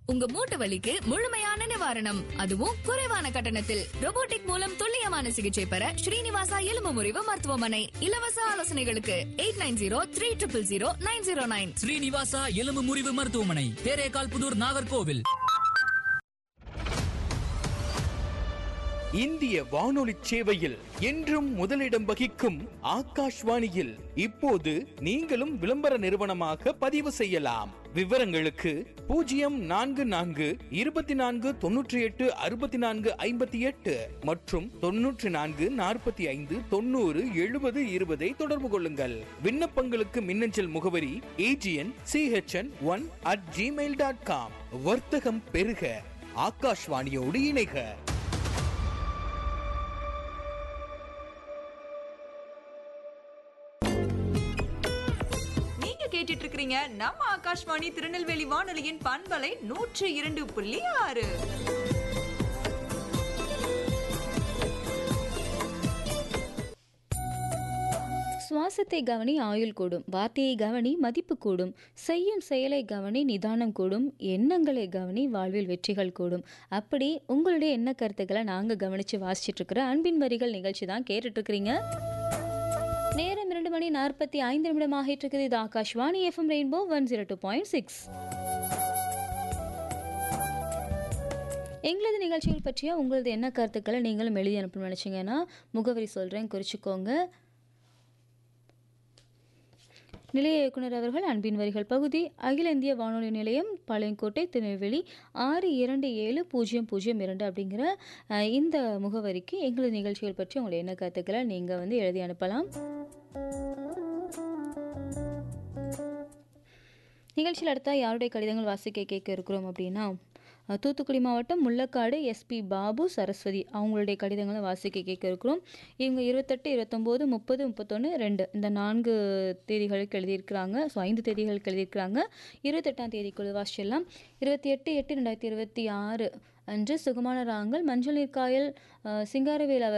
உங்க மூட்டு வலிக்கு முழுமையான நிவாரணம் அதுவும் குறைவான கட்டணத்தில் robotic மூலம் துல்லியமான சிகிச்சை பெற ஸ்ரீனிவாசா எலும்பு முறிவு மருத்துவமனை இலவச ஆலோசனைகளுக்கு eight nine zero three triple zero nine zero nine Srinivasa எலும்பு முறிவு மருத்துவமனை தேரேகால் புதூர் நாகர்கோவில் இந்திய வானொலி சேவையில் என்றும் முதலிடம் வகிக்கும் ஆகாஷ்வாணியில் இப்போது நீங்களும் விளம்பர நிறுவனமாக பதிவு செய்யலாம் விவரங்களுக்கு பூஜ்ஜியம் நான்கு நான்கு இருபத்தி நான்கு தொன்னூற்றி எட்டு அறுபத்தி நான்கு ஐம்பத்தி எட்டு மற்றும் தொன்னூற்றி நான்கு நாற்பத்தி ஐந்து தொண்ணூறு எழுபது இருபதை தொடர்பு கொள்ளுங்கள் விண்ணப்பங்களுக்கு மின்னஞ்சல் முகவரி AGN CHN one at gmail dot com வர்த்தகம் பெருக ஆகாஷ்வாணியோடு இணைக நீங்க கேட்டுட்டு இருக்கிறீங்க நம்ம ஆகாஷ்வாணி திருநெல்வேலி வானொலியின் பண்பலை நூற்று இரண்டு புள்ளி ஆறு சுவாசத்தை கவனி ஆயுள் கூடும் வார்த்தையை கவனி மதிப்பு கூடும் செய்யும் செயலை கவனி நிதானம் கூடும் எண்ணங்களை கவனி வாழ்வில் வெற்றிகள் கூடும் அப்படி உங்களுடைய எண்ண கருத்துக்களை நாங்கள் கவனித்து வாசிச்சுட்டு இருக்கிற அன்பின் வரிகள் நிகழ்ச்சி தான் கேட்டுட்டு இருக்கிறீங்க நேரம் இரண்டு மணி நாற்பத்தி ஐந்து நிமிடம் ஆகிட்டு இருக்குது இது Akashvani FM rainbow one zero two point six எங்களது நிகழ்ச்சிகள் பற்றிய உங்களது என்ன கருத்துக்களை நீங்களும் எழுதி அனுப்பணும்னு நினச்சிங்கன்னா முகவரி சொல்கிறேன் குறிச்சிக்கோங்க நிலைய இயக்குனர் அவர்கள் அன்பின் வரிகள் பகுதி அகில இந்திய வானொலி நிலையம் பாளையங்கோட்டை திருநெல்வேலி ஆறு இரண்டு ஏழு பூஜ்ஜியம் பூஜ்ஜியம் இரண்டு அப்படிங்கிற அஹ், இந்த முகவரிக்கு எங்களது நிகழ்ச்சிகள் பற்றி உங்களுடைய என்ன கருத்துக்களை நீங்கள் வந்து எழுதி அனுப்பலாம் நிகழ்ச்சியில் அடுத்தா யாருடைய கடிதங்கள் வாசிக்க கேட்க இருக்கிறோம் அப்படின்னா அஹ், தூத்துக்குடி மாவட்டம் முள்ளக்காடு எஸ்பி பாபு சரஸ்வதி அவங்களுடைய கடிதங்களை வாசிக்க கேட்க இருக்கிறோம் இவங்க இருபத்தெட்டு இருபத்தொம்போது முப்பது முப்பத்தொன்று ரெண்டு இந்த நான்கு தேதிகளுக்கு எழுதியிருக்கிறாங்க ஸோ ஐந்து தேதிகளுக்கு எழுதியிருக்கிறாங்க இருபத்தெட்டாம் தேதிக்குள்ள வாசிச்சிடலாம் இருபத்தி எட்டு எட்டு ரெண்டாயிரத்தி இருபத்தி ஆறு அன்று சுகமான ராங்கள் மஞ்சள் நீர்க்காயல் அஹ், சிங்காரவேல் அவர்